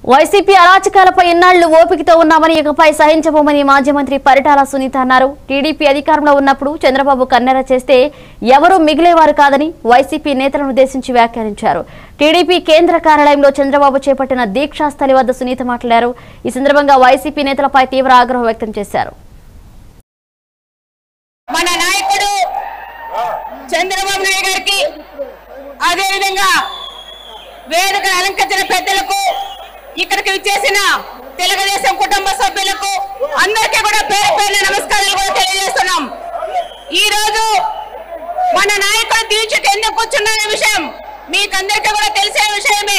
YCP అరాచకాలపై ఎన్నాళ్లు ఓపికతో ఉన్నామని ఇకపై సహించబోమని మాజీ మంత్రి పరిటాల సునీత అన్నారు టీడీపీ అధికారంలో ఉన్నప్పుడు చంద్రబాబు కన్నెర చేస్తే ఎవరూ మిగిలేవారు కాదని వైసీపీ నేతలను ఉద్దేశించి వ్యాఖ్యానించారు టీడీపీ కేంద్ర కార్యాలయంలో చంద్రబాబు చేపట్టిన దీక్షాస్థలి వద్ద సునీత మాట్లాడారు ఈ సందర్భంగా వైసీపీ నేతలపై తీవ్ర ఆగ్రహం వ్యక్తం చేశారు మన నాయకుడు చంద్రబాబు నాయుడు గారికి అదేవిధంగా వేదిక అలంకరించిన పెద్దలకు ఇక్కడికి విచ్చేసిన తెలుగుదేశం కుటుంబ సభ్యులకు అందరికీ కూడా పేరు పేరున నమస్కారాలు కూడా తెలియజేస్తున్నాం ఈ రోజు మన నాయకుడు దీక్షకు ఎందుకు కూర్చున్న విషయం మీకందరికీ కూడా తెలిసే విషయమే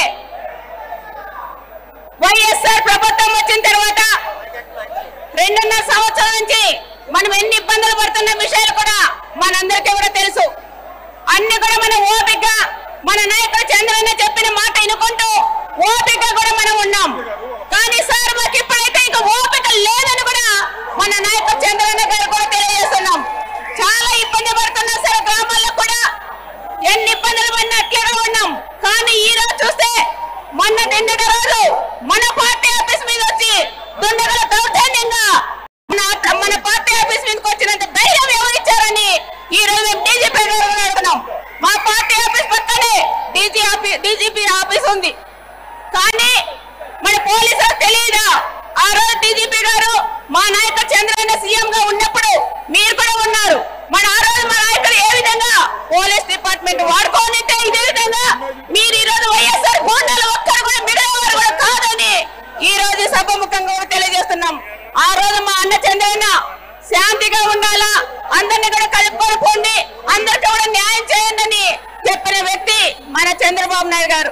వైఎస్ఆర్ ప్రభుత్వం వచ్చిన తర్వాత రెండున్నర సంవత్సరాల నుంచి మనం ఎన్ని ఇబ్బందులు పడుతున్న విషయాలు కూడా మనందరికీ కూడా తెలుసు అన్ని కూడా మనం ఓపిక మన నాయకుడు చంద్రన్న చెప్పిన మాట వినుకుంటూ ఓపిక కూడా మనం ఉన్నాం కానీ సార్ మాకు ఇప్పుడైతే ఇంకా ఓపిక లేదని కూడా మన నాయకుడు చంద్రన్న గారు కూడా తెలియజేస్తున్నాం చాలా ఇబ్బంది పడుతున్నాం సార్ గ్రామాల్లో కూడా ఎన్ని ఇబ్బందులు పడినా అట్లనే ఉన్నాం కానీ ఈ రోజు చూస్తే మొన్న నిన్నటి రోజు మన పార్టీ ఆఫీస్ మీద వచ్చి దుండగల దౌర్జన్యంగా మన మన పార్టీ ఆఫీస్ మీదకి వచ్చినంత ధైర్యం ఎవరిచ్చారని ఈ రోజు డీజీపీ గారు అడుగుతున్నాం మా పార్టీ ఆఫీస్ పక్కనే డీజీ ఆఫీస్ డీజీపీ ఆఫీస్ ఉంది కానీ మన పోలీసులకు తెలియదా ఆ రోజు డీజీపీ గారు మా నాయకుడు చంద్రన్న సీఎం గా ఉన్నప్పుడు మీరు కూడా ఉన్నారు మన ఆ రోజు మా నాయకుడు ఏ విధంగా పోలీస్ డిపార్ట్మెంట్ వాడుకోని ఇదే విధంగా మీరు ఈ రోజు వైఎస్ఆర్ గోండాలు ఒక్కరు కూడా మిగిలిన కూడా కాదని ఈ రోజు సభముఖంగా కూడా తెలియజేస్తున్నాం ఆ రోజు మా అన్న చంద్రన్న శాంతిగా ఉండాలా అందరినీ కూడా కలుపుకొని పోండి అందరికీ కూడా న్యాయం చేయండి అని చెప్పిన వ్యక్తి మన చంద్రబాబు నాయుడు గారు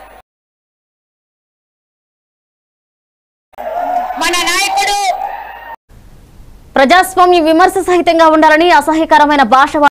మన నాయకుడు ప్రజాస్వామ్య విమర్శ సహితంగా ఉండాలని అసహ్యకరమైన భాష